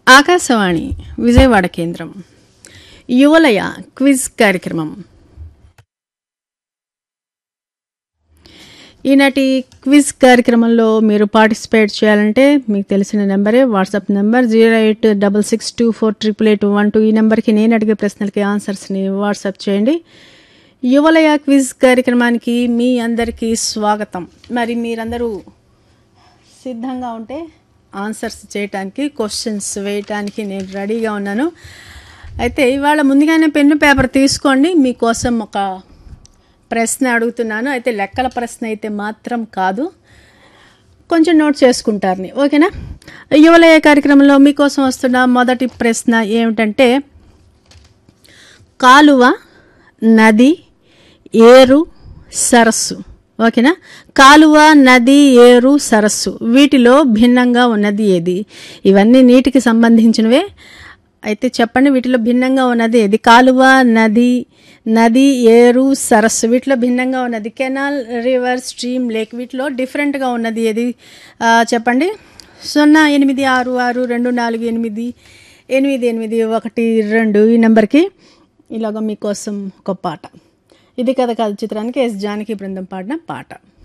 ఆకాశవాణి విజయవాడ కేంద్రం యువలయ క్విజ్ కార్యక్రమం ఈనాటి క్విజ్ కార్యక్రమంలో మీరు పార్టిసిపేట్ చేయాలంటే మీకు తెలిసిన నెంబరే WhatsApp number zero eight double six two four triple eight one two ఈ నెంబర్కి నేను అడిగే ప్రశ్నలకి ఆన్సర్స్ని వాట్సాప్ చేయండి యువలయ క్విజ్ కార్యక్రమానికి మీ అందరికీ స్వాగతం మరి మీరందరూ సిద్ధంగా ఉంటే ఆన్సర్స్ చేయటానికి క్వశ్చన్స్ వేయటానికి నేను రెడీగా ఉన్నాను అయితే ఇవాళ ముందుగానే పెన్ను పేపర్ తీసుకోండి మీకోసం ఒక ప్రశ్న అడుగుతున్నాను అయితే లెక్కల ప్రశ్న అయితే మాత్రం కాదు కొంచెం నోట్ చేసుకుంటారని ఓకేనా యువలయ కార్యక్రమంలో మీకోసం వస్తున్న మొదటి ప్రశ్న ఏమిటంటే కాలువ నది ఏరు సరస్సు ఓకేనా కాలువ నది ఏరు సరస్సు వీటిలో భిన్నంగా ఉన్నది ఏది ఇవన్నీ నీటికి సంబంధించినవే అయితే చెప్పండి వీటిలో భిన్నంగా ఉన్నది ఏది కాలువ నది నది ఏరు సరస్సు వీటిలో భిన్నంగా ఉన్నది కెనాల్ రివర్ స్ట్రీమ్ లేక్ వీటిలో డిఫరెంట్గా ఉన్నది ఏది ఆ, చెప్పండి సున్నా ఎనిమిది ఆరు ఆరు రెండు నాలుగు ఎనిమిది ఎనిమిది ఎనిమిది ఒకటి రెండు ఈ నెంబర్కి ఇలాగ మీకోసం ఒక పాట ఇది కథ కాదు చిత్రానికి ఎస్ జానకి బృందం పాడిన పాట